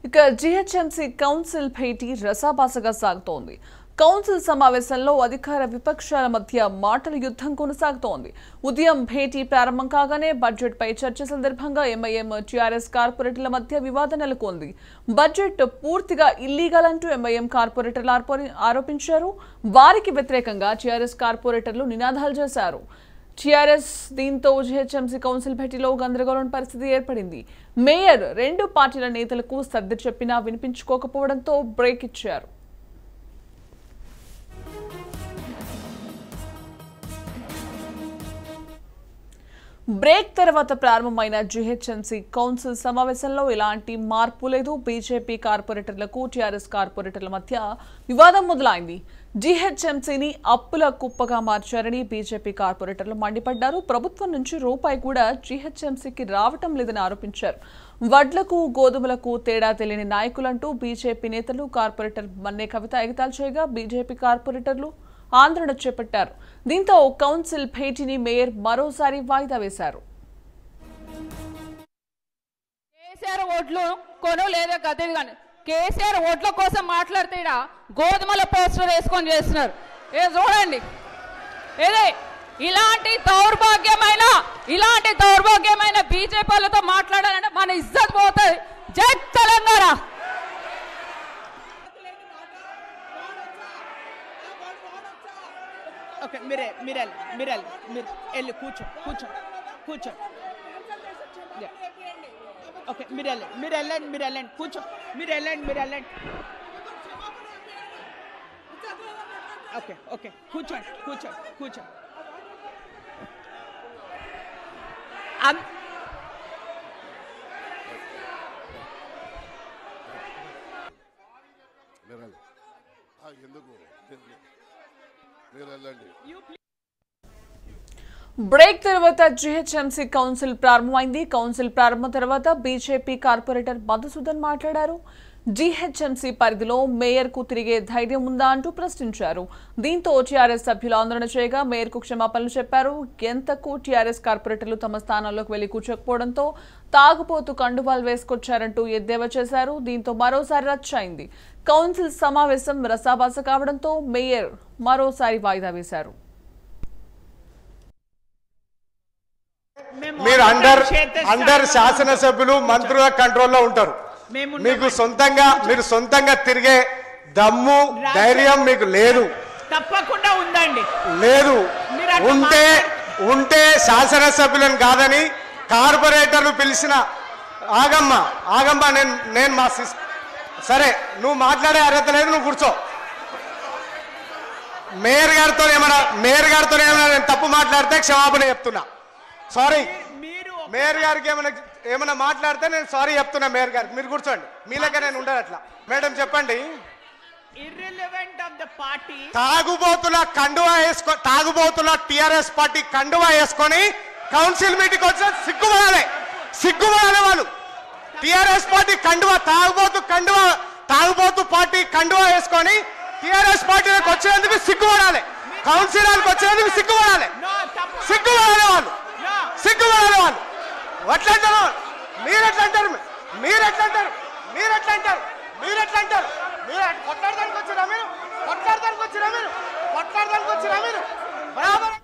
ఇక GHMC council భేటీ రసాభాసగా సాగుతోంది కౌన్సిల్ సమావేశంలో అధికార విపక్షాల మధ్య మాటల యుద్ధం కొనసాగుతోంది ఉదయం భేటీ ప్రారంభం కాగానే బడ్జెట్ పై చర్చ సందర్భంగా ఎంఐఎం టీఆర్ఎస్ కార్పొరేటర్ల మధ్య వివాదం నెలకొంది బడ్జెట్ పూర్తిగా ఇల్లీగల్ అంటూ ఎంఐఎం కార్పొరేటర్లు ఆర్పో- ఆరోపించారు వారికి వ్యతిరేకంగా టీఆర్ఎస్ కార్పొరేటర్లు నినాదాలు చేశారు టీఆర్ఎస్ దీంతో జిహెచ్ఎంసీ కౌన్సిల్ భేటీలో గందరగోళం పరిస్థితి ఏర్పడింది మేయర్ రెండు పార్టీల నేతలకు సర్ది చెప్పినా వినిపించుకోకపోవడంతో బ్రేక్ ఇచ్చారు బ్రేక్ తర్వాత ప్రారంభమైన జిహెచ్ఎంసీ కౌన్సిల్ సమావేశంలో ఎలాంటి మార్పు లేదు బీజేపీ కార్పొరేటర్లకు టీఆర్ఎస్ కార్పొరేటర్ల మధ్య వివాదం మొదలైంది జీహెచ్ఎంసీని అప్పుల కుప్పగా మార్చారని బీజేపీ కార్పొరేటర్లు మండిపడ్డారు ప్రభుత్వం నుంచి రూపాయి కూడా జీహెచ్ఎంసీకి రావటం లేదని ఆరోపించారు వడ్లకు గోధుమలకు తేడా తెలియని నాయకులంటూ బీజేపీ నేతలు కార్పొరేటర్ మన్నే కవిత ఎగతాలు చేయగా బీజేపీ కార్పొరేటర్లు ఆందోళన చేపట్టారు దీంతో కౌన్సిల్ భేటీని మేయర్ మరోసారి వాయిదా వేశారు కేసీఆర్ ఓట్లు కొను లేదా గది కానీ కేసీఆర్ ఓట్ల కోసం మాట్లాడితే ఈడ గోధుమల పోస్టర్ వేసుకొని చేస్తున్నారు ఏ చూడండి ఏదే ఇలాంటి దౌర్భాగ్యమైన ఇలాంటి దౌర్భాగ్యమైన బీజేపీ వాళ్ళతో మాట్లాడాలంటే మన ఇజ్జత్ పోతుంది జై తెలంగాణ ఓకే మీరే మీరెల్ మీరెల్ మీరు వెళ్ళి కూర్చో కూర్చో కూర్చో Yeah. ఓకే మీరు వెళ్ళండి మీరు వెళ్ళండి మీరు వెళ్ళండి కూర్చో మీరు వెళ్ళండి మీరు వెళ్ళండి ఓకే ఓకే కూర్చోండి కూర్చోండి కూర్చోండి అన్- మీరు వెళ్ళండి. ఆ, ఎందుకు మీరు- మీరు వెళ్ళండి బ్రేక్ తర్వాత జీహెచ్ఎంసీ కౌన్సిల్ ప్రారంభమైంది కౌన్సిల్ ప్రారంభం తర్వాత బీజేపీ కార్పొరేటర్ మధుసూదన్ మాట్లాడారు జీహెచ్ఎంసీ పరిధిలో మేయర్ కు తిరిగే ధైర్యం ఉందా అంటూ ప్రశ్నించారు దీంతో టీఆర్ఎస్ సభ్యులు ఆందోళన చేయగా మేయర్ కు క్షమాపణలు చెప్పారు ఎంతకు టీఆర్ఎస్ కార్పొరేటర్లు తమ స్థానాల్లోకి వెళ్లి కూర్చోకపోవడంతో తాగుపోతూ కండువాలు వేసుకొచ్చారంటూ ఎద్దేవా చేశారు దీంతో మరోసారి రచ్చయింది కౌన్సిల్ సమావేశం రసాభాస కావడంతో మేయర్ మరోసారి వాయిదా వేశారు మేము మీరు అండర్ క్షేత్రస్థాయిలో అండర్ శాసనసభ్యులు మంత్రుల కంట్రోల్లో ఉంటారు మేము మీకు సొంతంగా మీరు సొంతంగా తిరిగే దమ్ము ధైర్యం మీకు లేదు తప్పకుండా ఉందండి లేదు మీరు అట్లా ఉంటే ఉంటే శాసనసభ్యులను కాదని కార్పొరేటర్లు పిలిచిన ఆగమ్మ ఆగమ్మ నేను నేను మా సిస్ సరే నువ్వు మాట్లాడే అర్హత లేదు నువ్వు కూర్చో మేయర్ గారితో ఏమైనా మేయర్ గారితో ఏమైనా నేను తప్పు మాట్లాడితే క్షమాపణ చెప్తున్నా సారీ మీరు మేయర్ గారికి ఏమైనా ఏమైనా మాట్లాడితే నేను సారీ చెప్తున్నా మేయర్ గారికి మీరు కూర్చోండి మీ లెక్క నేను ఉండదు అట్లా మేడం చెప్పండి ఇర్రిలవెంట్ ఆఫ్ ద పార్టీ తాగుబోతుల కండువా వేసుకో తాగుబోతుల టిఆర్ఎస్ పార్టీ కండువా వేసుకొని కౌన్సిల్ మీటింగ్ వచ్చిన సిగ్గుపడాలి సిగ్గుపడాలి వాళ్ళు టిఆర్ఎస్ పార్టీ కండువా తాగుబోతు కండువా తాగుబోతు పార్టీ కండువా వేసుకొని టిఆర్ఎస్ పార్టీలోకి వచ్చేందుకు సిగ్గుపడాలి కౌన్సిలర్కి వచ్చేందుకు సిగ్గుపడాలి నో తప్పు సిగ్గుపడాలి వాళ్ళు నో సిగ్గుపడాలి వాళ్ళు ఎట్లా అంటారు మీరు ఎట్లా అంటారు మీరు ఎట్లా అంటారు మీరు ఎట్లా అంటారు మీరు ఎట్లా అంటారు మీరు కొట్లాడడానికి వచ్చిరా మీరు కొట్లాడడానికి వచ్చిరా మీరు కొట్లాడడానికి వచ్చిరా మీరు బరాబర్